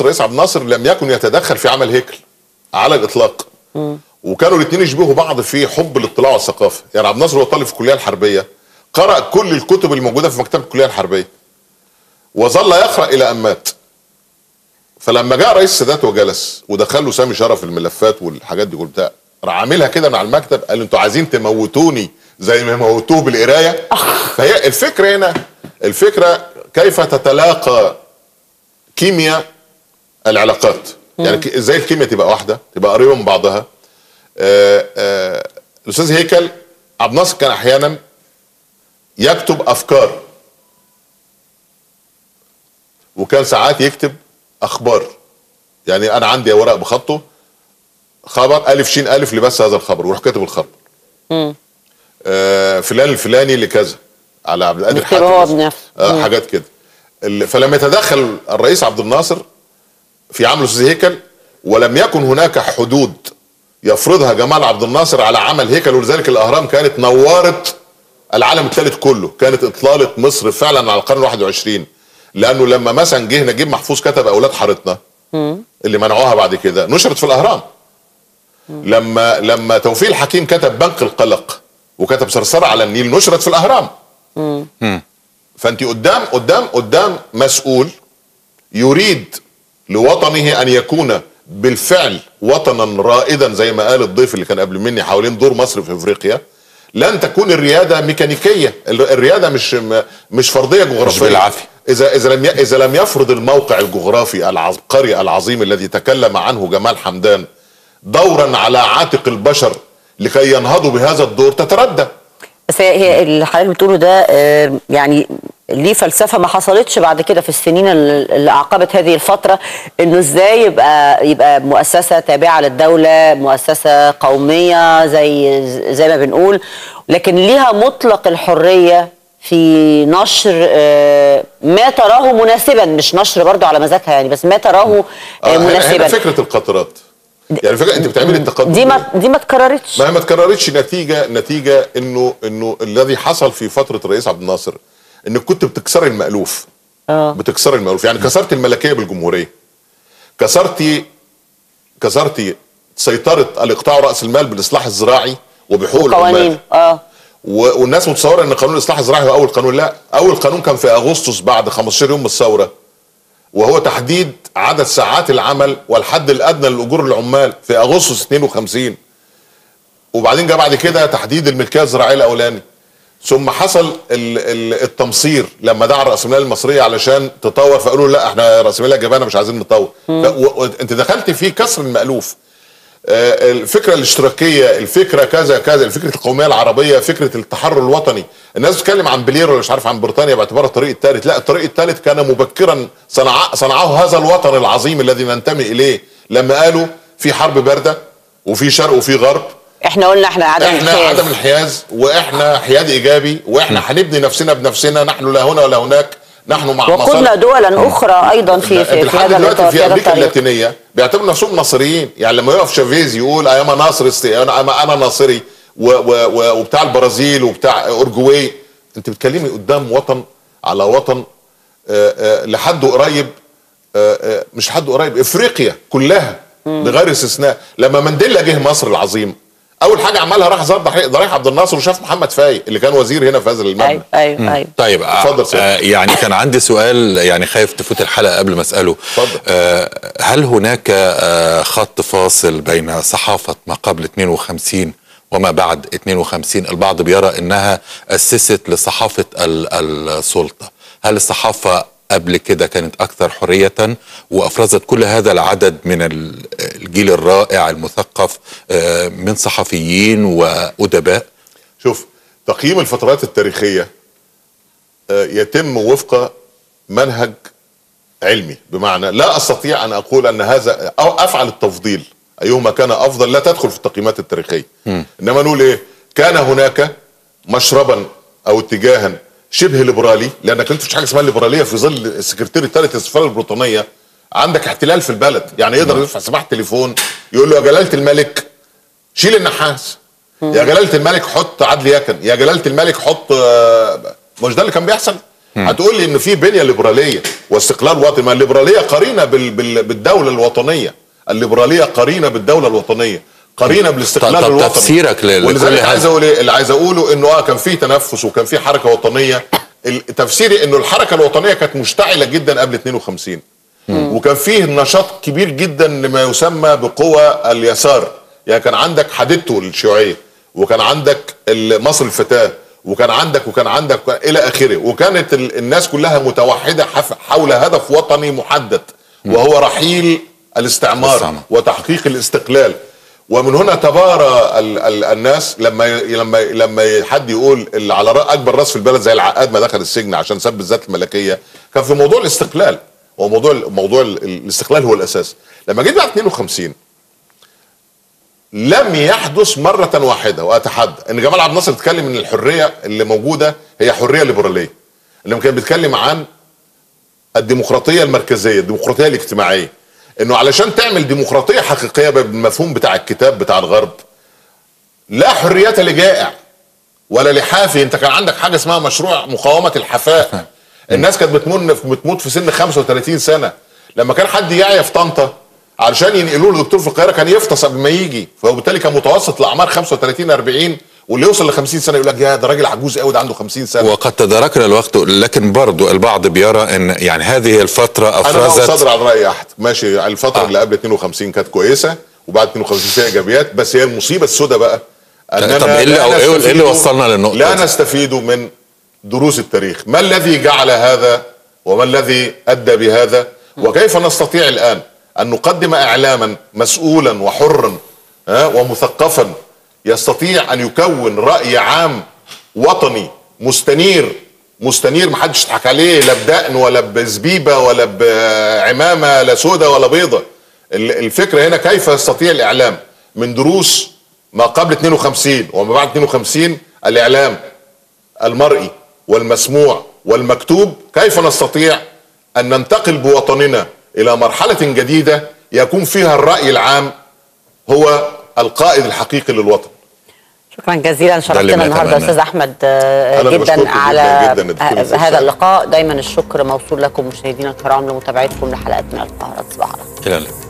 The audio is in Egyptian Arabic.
الرئيس عبد الناصر لم يكن يتدخل في عمل هيكل على الاطلاق وكانوا الاثنين يشبهوا بعض في حب الاطلاع والثقافه يعني عبد الناصر هو طالب في الكليه الحربيه قرأ كل الكتب الموجوده في مكتبه الكليه الحربيه وظل يقرأ الى ان مات فلما جاء رئيس السادات وجلس ودخل له سامي شرف الملفات والحاجات دي كلها راح عاملها كده مع المكتب قال له انتوا عايزين تموتوني زي ما موتوه بالقرايه فهي الفكره هنا الفكره كيف تتلاقى كيمياء العلاقات يعني ك- ازاي الكيمياء تبقى واحده تبقى قريبه من بعضها آه، آه، الاستاذ هيكل عبد الناصر كان احيانا يكتب افكار وكان ساعات يكتب اخبار يعني انا عندي ورق بخطه خبر الف شين الف لبس هذا الخبر ويروح كاتب الخبر آه فلان الفلاني لكذا على عبد القادر بيكتبه هو مثلاً. بنفسه. آه مم. حاجات كده ال- فلما يتدخل الرئيس عبد الناصر في عمل الاستاذ هيكل ولم يكن هناك حدود يفرضها جمال عبد الناصر على عمل هيكل ولذلك الاهرام كانت نورت العالم الثالث كله كانت اطلاله مصر فعلا على القرن ال 21 لانه لما مثلا جه نجيب محفوظ كتب اولاد حارتنا اللي منعوها بعد كده نشرت في الاهرام لما لما توفيق الحكيم كتب بنك القلق وكتب صرصره على النيل نشرت في الاهرام فانت قدام قدام قدام مسؤول يريد لوطنه ان يكون بالفعل وطنا رائدا زي ما قال الضيف اللي كان قبل مني حوالين دور مصر في افريقيا لن تكون الرياده ميكانيكيه ال- الرياده مش م- مش فرضيه جغرافيه بالعافية. اذا اذا لم ي- اذا لم يفرض الموقع الجغرافي العبقري العظيم الذي تكلم عنه جمال حمدان دورا على عاتق البشر لكي ينهضوا بهذا الدور تتردى بس هي هي اللي حضرتك بتقوله ده آه، يعني ليه فلسفه ما حصلتش بعد كده في السنين ال- اللي اعقبت هذه الفتره انه ازاي يبقى يبقى مؤسسه تابعه للدوله مؤسسه قوميه زي زي ما بنقول لكن ليها مطلق الحريه في نشر آه، ما تراه مناسبا مش نشر برضو على مزاجها يعني بس ما تراه آه، آه، هنا- هنا مناسبا فكره القطارات يعني فكره انت بتعملي التقدم دي ما دي ما اتكررتش ما هي ما اتكررتش نتيجه نتيجه انه انه الذي حصل في فتره الرئيس عبد الناصر انك كنت بتكسري المالوف اه بتكسري المالوف يعني كسرت الملكيه بالجمهوريه كسرتي كسرتي سيطره الاقطاع راس المال بالاصلاح الزراعي وبحقوق قوانين العمال اه و- والناس متصوره ان قانون الاصلاح الزراعي هو اول قانون لا اول قانون كان في اغسطس بعد 15 يوم من الثوره وهو تحديد عدد ساعات العمل والحد الادنى لاجور العمال في اغسطس 52 وبعدين جاء بعد كده تحديد الملكيه الزراعيه الاولاني ثم حصل ال- ال- التمصير لما دعا الراسماليه المصريه علشان تطور فقالوا لا احنا راسماليه جبانه مش عايزين نطور ف- و- و- انت دخلت في كسر المالوف آه، الفكره الاشتراكيه الفكره كذا كذا الفكره القوميه العربيه فكره التحرر الوطني الناس بتتكلم عن بلير ولا مش عارف عن بريطانيا باعتبارها الطريق الثالث لا الطريق الثالث كان مبكرا صنع صنعه هذا الوطن العظيم الذي ننتمي اليه لما قالوا في حرب بارده وفي شرق وفي غرب احنا قلنا احنا عدم احنا الحياد. عدم الانحياز واحنا حياد ايجابي واحنا هنبني نفسنا بنفسنا نحن لا هنا ولا هناك نحن مع وقدنا مصالح دولا اخرى ايضا في في, انت في لحد هذا دلوقتي الاطار في في هذا امريكا الطريق اللاتينيه بيعتبروا نفسهم ناصريين يعني لما يقف شافيز يقول ايام ناصر است- انا انا أنا ناصري و و و وبتاع البرازيل وبتاع اورجواي انت بتكلمي قدام وطن على وطن آه، آه، لحد قريب آه، آه، مش لحد قريب افريقيا كلها بغير استثناء لما مانديلا جه مصر العظيم اول حاجه عملها راح زار ضحي- ضريح عبد الناصر وشاف محمد فايق اللي كان وزير هنا في هذا المبنى ايوه ايوه ايوه طيب اتفضل سيادة. آه يعني كان عندي سؤال يعني خايف تفوت الحلقه قبل ما اساله اتفضل. آه هل هناك آه خط فاصل بين صحافه ما قبل 52 وما بعد 52 البعض بيرى انها اسست لصحافه ال- السلطه هل الصحافه قبل كده كانت اكثر حريه وافرزت كل هذا العدد من ال- الجيل الرائع المثقف آه من صحفيين وادباء شوف تقييم الفترات التاريخية آه، يتم وفق منهج علمي بمعنى لا استطيع ان اقول ان هذا او افعل التفضيل ايهما كان افضل لا تدخل في التقييمات التاريخيه انما نقول ايه كان هناك مشربا او اتجاها شبه ليبرالي لانك انت مفيش حاجه اسمها ليبراليه في ظل السكرتير الثالث للسفاره البريطانيه عندك احتلال في البلد يعني يقدر يرفع سماحه تليفون يقول له يا جلاله الملك شيل النحاس يا جلاله الملك حط عدل يكن يا جلاله الملك حط آه، مش ده اللي كان بيحصل هتقول لي ان في بنيه ليبراليه واستقلال وطني ما الليبراليه قرينه بال بال بالدوله الوطنيه الليبراليه قرينه بالدوله الوطنيه قرينه بالاستقلال طب الوطني تفسيرك ل- لكل ولذلك هذا. عايز اقول ايه اللي عايز اقوله انه اه كان في تنفس وكان في حركه وطنيه ال- تفسيري انه الحركه الوطنيه كانت مشتعله جدا قبل 52 وكان فيه نشاط كبير جدا لما يسمى بقوى اليسار يعني كان عندك حديدته الشيوعيه وكان عندك ال- مصر الفتاه وكان عندك وكان عندك الى اخره وكانت ال- الناس كلها متوحده حف- حول هدف وطني محدد وهو رحيل الاستعمار الاستعمار. وتحقيق الاستقلال ومن هنا تبارى ال ال الناس لما ي- لما لما حد يقول اللي على رأ- اكبر راس في البلد زي العقاد ما دخل السجن عشان سب الذات الملكيه كان في موضوع الاستقلال هو موضوع موضوع ال- الاستقلال هو الاساس لما جيت بعد 52 لم يحدث مرة واحدة وأتحدى إن جمال عبد الناصر اتكلم إن الحرية اللي موجودة هي حرية ليبرالية لما كان بيتكلم عن الديمقراطيه المركزيه الديمقراطيه الاجتماعيه انه علشان تعمل ديمقراطيه حقيقيه بالمفهوم بتاع الكتاب بتاع الغرب لا حريه لجائع ولا لحافي انت كان عندك حاجه اسمها مشروع مقاومه الحفاء الناس كانت بتموت بتموت في سن 35 سنه لما كان حد يعيا في طنطا علشان ينقلوه لدكتور في القاهره كان يفطس قبل ما يجي فبالتالي كان متوسط الاعمار 35 40 واللي يوصل ل 50 سنه يقول لك يا ده راجل عجوز قوي ده عنده 50 سنه وقد تداركنا الوقت لكن برضو البعض بيرى ان يعني هذه الفتره انا افرزت صادر عن راي احد ماشي الفتره آه. آه. اللي قبل 52 كانت كويسه وبعد 52 فيها ايجابيات بس هي المصيبه السوداء بقى طب إيه اللي- لا أو إيه- إيه اللي نستفيد- وصلنا للنقطة لا دي؟ نستفيد من دروس التاريخ ما الذي جعل هذا وما الذي ادى بهذا وكيف نستطيع الان ان نقدم اعلاما مسؤولا وحرا ها، ومثقفا يستطيع ان يكون راي عام وطني مستنير مستنير محدش يضحك عليه لا بدقن ولا بزبيبه ولا بعمامه لا سودة ولا بيضه ال- الفكره هنا كيف يستطيع الاعلام من دروس ما قبل 52 وما بعد 52 الاعلام المرئي والمسموع والمكتوب كيف نستطيع ان ننتقل بوطننا الى مرحله جديده يكون فيها الراي العام هو القائد الحقيقي للوطن شكرا جزيلا اللي شرفتنا النهارده بنتمناه. استاذ احمد آه، أنا اللي جدا بشكركم على جداً جداً إن تكونوا ه- هذا فرصة. اللقاء دايما الشكر موصول لكم مشاهدينا الكرام لمتابعتكم لحلقات من القاهره تصبحوا على خير. الى اللقاء